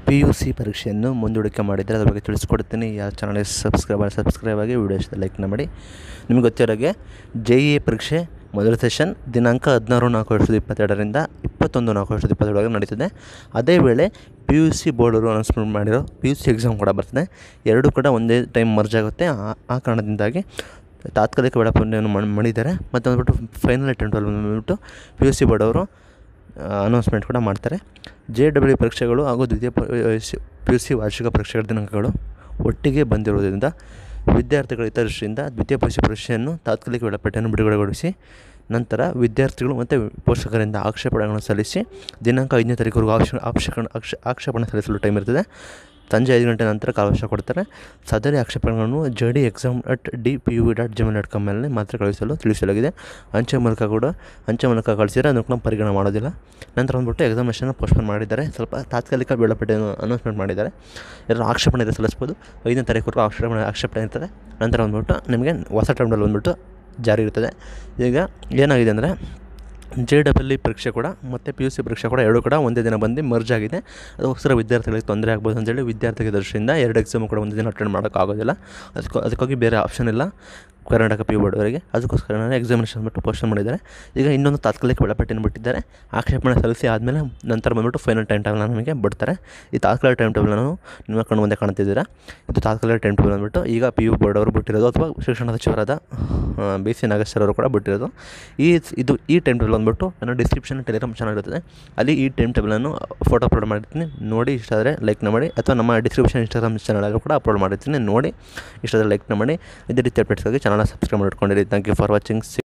P U C ಪರೀಕ್ಷೆಯನ್ನು ಮುಂದೂಡಿಕೆ ಮಾಡಿದರೆ ಅದ್ರ ಬಗ್ಗೆ ತಿಳಿಸ್ಕೊಡ್ತೀನಿ ಯಾರು ಚಾನಲ್ಗೆ ಸಬ್ಸ್ಕ್ರೈಬ್ ಮಾಡಿ ಸಬ್ಸ್ಕ್ರೈಬ್ ಆಗಿ ವಿಡಿಯೋ ಇಷ್ಟ ಲೈಕ್ನ ಮಾಡಿ ನಿಮ್ಗೆ ಗೊತ್ತಿರೋಗೆ ಜೆ ಇ ಪರೀಕ್ಷೆ ಮೊದಲ ಸೆಷನ್ ದಿನಾಂಕ ಹದಿನಾರು ನಾಲ್ಕು ಎರಡು ಸಾವಿರದ ಇಪ್ಪತ್ತೆರಡರಿಂದ ಇಪ್ಪತ್ತೊಂದು ನಾಲ್ಕು ಎರಡು ಸಾವಿರದ ಇಪ್ಪತ್ತೇಳರವರೆಗೆ ನಡೀತದೆ ಅದೇ ವೇಳೆ ಪಿ ಯು ಸಿ ಬೋರ್ಡರು ಅನೌನ್ಸ್ಮೆಂಟ್ ಮಾಡಿರೋ ಪಿ ಯು ಸಿ ಎಕ್ಸಾಮ್ ಕೂಡ ಬರ್ತದೆ ಎರಡೂ ಕೂಡ ಒಂದೇ ಟೈಮ್ ಮರ್ಜ್ ಆಗುತ್ತೆ ಆ- ಆ ಕಾರಣದಿಂದಾಗಿ ತಾತ್ಕಾಲಿಕ ವೇಳಾಪಟ್ಟಿಯನ್ನು ಮಾಡ್- ಮಾಡಿದ್ದಾರೆ ಮತ್ತು ಅಂದ್ಬಿಟ್ಟು ಫೈನಲ್ ಅಟೆಂಪ್ಟ್ ಬಂದ್ಬಿಟ್ಟು ಪಿ ಯು ಸಿ ಬೋರ್ಡ್ ಅವರು ಅನೌನ್ಸ್ಮೆಂಟ್ ಕೂಡ ಮಾಡ್ತಾರೆ ಜೆ ಡಬ್ಲ್ಯೂ ಪರೀಕ್ಷೆಗಳು ಹಾಗೂ ದ್ವಿತೀಯ ಪಿ ಯು ಸಿ ವಾರ್ಷಿಕ ಪರೀಕ್ಷೆಗಳ ದಿನಾಂಕಗಳು ಒಟ್ಟಿಗೆ ಬಂದಿರುವುದರಿಂದ ವಿದ್ಯಾರ್ಥಿಗಳ ಹಿತದೃಷ್ಟಿಯಿಂದ ದ್ವಿತೀಯ ಪಿ ಯು ಸಿ ಪರೀಕ್ಷೆಯನ್ನು ತಾತ್ಕಾಲಿಕ ವೇಳಾಪಟ್ಟಿಯನ್ನು ಬಿಡುಗಡೆಗೊಳಿಸಿ ನಂತರ ವಿದ್ಯಾರ್ಥಿಗಳು ಮತ್ತು ಪೋಷಕರಿಂದ ಆಕ್ಷೇಪಣೆಗಳನ್ನು ಸಲ್ಲಿಸಿ ದಿನಾಂಕ ಐದನೇ ತಾರೀಕುವರೆಗೂ ಆಕ್ಷ ಆಕ್ಷೇಪಣೆ ಆಕ್ಷ ಆಕ್ಷೇಪಣೆ ಸಲ್ಲಿಸಲು ಟೈಮ್ ಇರ್ತದೆ ಸಂಜೆ ಐದು ಗಂಟೆ ನಂತರ ಕಾಲಾವಕಾಶ ಕೊಡ್ತಾರೆ ಸದರಿ ಆಕ್ಷೇಪಣೆಗಳನ್ನು J D exam at D P U V dot Gmail dot ಕಾಮಲ್ಲಿ ಮಾತ್ರ ಕಳಿಸಲು ತಿಳಿಸಲಾಗಿದೆ ಅಂಚೆ ಮೂಲಕ ಕೂಡ ಅಂಚೆ ಮೂಲಕ ಕಳಿಸಿದರೆ ಅದನ್ನು ಕೂಡ ಪರಿಗಣನೆ ಮಾಡೋದಿಲ್ಲ ನಂತರ ಬಂದ್ಬಿಟ್ಟು ಎಕ್ಸಾಮಿನೇಷನ್ ಪೋಸ್ಟ್ಪೋನ್ ಮಾಡಿದ್ದಾರೆ ಸ್ವಲ್ಪ ತಾತ್ಕಾಲಿಕ ವೇಳಾಪಟ್ಟಿಯನ್ನು ಅನೌನ್ಸ್ಮೆಂಟ್ ಮಾಡಿದ್ದಾರೆ ಎಲ್ಲರೂ ಆಕ್ಷೇಪಣೆ ಇದೆ ಸಲ್ಲಿಸ್ಬೋದು ಐದನೇ ತಾರೀಕುವರೆಗೂ ಆಕ್ಷೇಪಣೆ ಆಕ್ಷೇಪಣೆ ಇರ್ತದೆ ನಂತರ ಬಂದ್ಬಿಟ್ಟು ನಿಮಗೆ ಹೊಸ ಟೈಮ್ನಲ್ಲಿ ಬಂದ್ಬಿಟ್ಟು ಜಾರಿ ಇರ್ತದೆ ಈಗ ಏನಾಗಿದೆ ಅಂದರೆ ಜೆ ಡಬಲ್ ಇ ಪರೀಕ್ಷೆ ಕೂಡ ಮತ್ತು ಪಿ ಯು ಸಿ ಪರೀಕ್ಷೆ ಕೂಡ ಎರಡೂ ಕೂಡ ಒಂದೇ ದಿನ ಬಂದು ಮರ್ಜ್ ಆಗಿದೆ ಅದಕ್ಕೋಸ್ಕರ ವಿದ್ಯಾರ್ಥಿಗಳಿಗೆ ತೊಂದರೆ ಆಗ್ಬೋದು ಅಂತೇಳಿ ವಿದ್ಯಾರ್ಥಿಗಳ ದೃಷ್ಟಿಯಿಂದ ಎರಡು ಎಕ್ಸಾಮು ಕೂಡ ಒಂದೇ ದಿನ ಅಟೆಂಡ್ ಮಾಡೋಕ್ಕಾಗೋದಿಲ್ಲ ಅದಕ್ಕೆ ಅದಕ್ಕಾಗಿ ಬೇರೆ ಆಪ್ಷನ್ ಇಲ್ಲ ಕರ್ನಾಟಕ ಪಿ ಯು ಬೋರ್ಡ್ ಅವರಿಗೆ ಅದಕ್ಕೋಸ್ಕರ ನಾನು ಎಕ್ಸಾಮಿನೇಷನ್ ಬಿಟ್ಟು ಪೋಸ್ಟನ್ ಮಾಡಿದ್ದಾರೆ ಈಗ ಇನ್ನೊಂದು ತಾತ್ಕಾಲಿಕ ವೇಳಾಪಟ್ಟಿಯನ್ನು ಬಿಟ್ಟಿದ್ದಾರೆ ಆಕ್ಷೇಪಣೆ ಸಲ್ಲಿಸಿ ಆದಮೇಲೆ ನಂತರ ಬಂದ್ಬಿಟ್ಟು ಫೈನಲ್ ಟೈಮ್ ಟೇಬಲ್ನ ನಮಗೆ ಬಿಡ್ತಾರೆ ಈ ತಾತ್ಕಾಲಿಕ ಟೈಮ್ ಟೇಬಲ್ನ ನಿಮ್ಮ ಕಣ್ಣು ಮುಂದೆ ಕಾಣ್ತಿದ್ದೀರಾ ಇದು ತಾತ್ಕಾಲಿಕ ಟೈಮ್ ಟೇಬಲ್ ಅಂದ್ಬಿಟ್ಟು ಈಗ ಪಿ ಯು ಬೋರ್ಡ್ ಅವರು ಬಿಟ್ಟಿರೋದು ಅಥವಾ ಶಿಕ್ಷಣ ಸಚಿವರಾದ ಬಿ ಸಿ ನಾಗೇಶ್ವರ ಅವರು ಕೂಡ ಬಿಟ್ಟಿರೋದು ಈ ಇದು ಈ ಟೈಮ್ ಟೇಬಲ್ ಬಂದ್ಬಿಟ್ಟು ನನ್ನ ಡಿಸ್ಕ್ರಿಪ್ಷನ್ ಟೆಲಿಗ್ರಾಮ್ ಚಾನಲ್ ಇರ್ತದೆ ಅಲ್ಲಿ ಈ ಟೈಮ್ ಟೇಬಲನ್ನು ಫೋಟೋ ಅಪ್ಲೋಡ್ ಮಾಡಿರ್ತೀನಿ ನೋಡಿ ಇಷ್ಟ ಆದರೆ ಲೈಕ್ನ ಮಾಡಿ ಅಥವಾ ನಮ್ಮ ಡಿಸ್ಕ್ರಿಪ್ಷನ್ ಇನ್ಸ್ಟಾಗ್ರಾಮ್ ಚಾನಲಲ್ಲೂ ಕೂಡ ಅಪ್ಲೋಡ್ ಮಾಡಿರ್ತೀನಿ ನೋಡಿ ಇಷ್ಟ ಆದರೆ ಲೈಕ್ನ ಮಾಡಿ ಇದೇ ರೀತಿ ಅಪ್ಡೇಟ್ಸ್ಗಾಗಿ ಚಾನಲ್ನ ಸಬ್ಸ್ಕ್ರೈಬ್ ಮಾಡಿಟ್ಕೊಂಡಿರಿ ಥ್ಯಾಂಕ್ ಯು ಫಾರ್ ವಾಚಿಂಗ್